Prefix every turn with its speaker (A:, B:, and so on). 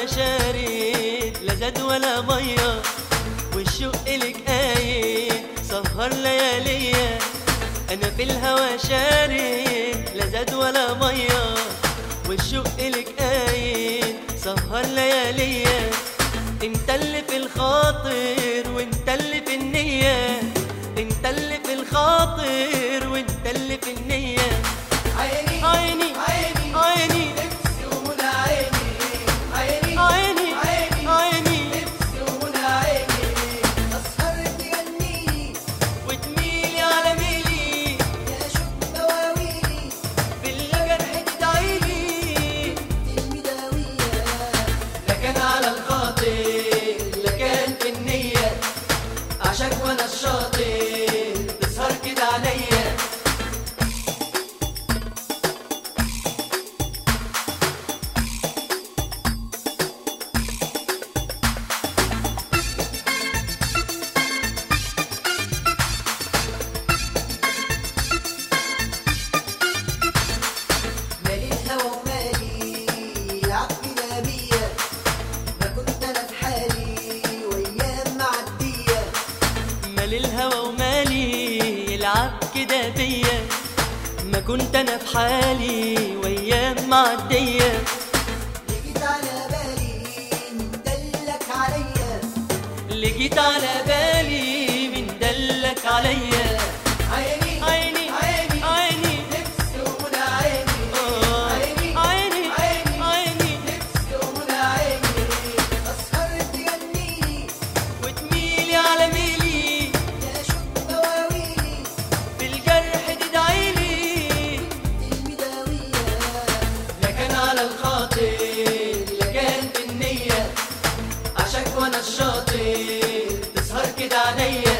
A: الهوى شارد لا زاد ولا ميه والشوق لك قايد سهر لياليا انا في الهوى شارد لا زاد ولا ميه والشوق لك قايد سهر لياليا انت اللي في الخاطر وانت اللي في النية انت اللي في الخاطر وانت اللي في النية
B: عيني
A: عيني
B: عيني
A: عيني
B: نفسي ومنى عيني عيني
A: عيني
B: عيني
A: عيني
B: نفسي ومنى عيني أسهر تغنيلي
A: وتميلي على ميلي
B: يا شوق دواويلي
A: بالجرح تدعيلي
B: المداوية
A: لا كان على الخاطر لا كان في النية عشان وانا الشاطر تسهر كده عليا
B: مالي الهوى ومالي عقلنا بيا ما كنت انا في حالي وايام معديه
A: مال الهوى ومالي يلعب كده بيا ما كنت انا في حالي وايام معديه
B: جيت على بالي مدلك عليا
A: اللي جيت على بالي من دلك عليا
B: عيني
A: عيني
B: عيني
A: عيني
B: نفسي ومنى عيني
A: آه.
B: عيني
A: عيني
B: عيني
A: عيني
B: نفسي ومنى عيني أسهر تغنيلي
A: وتميلي على ميلي
B: يا شوق دواويلي
A: بالجرح تدعيلي
B: المداوية
A: لا كان على الخاطر لا كان في النية عشان وانا الشاطر تسهر كده عليا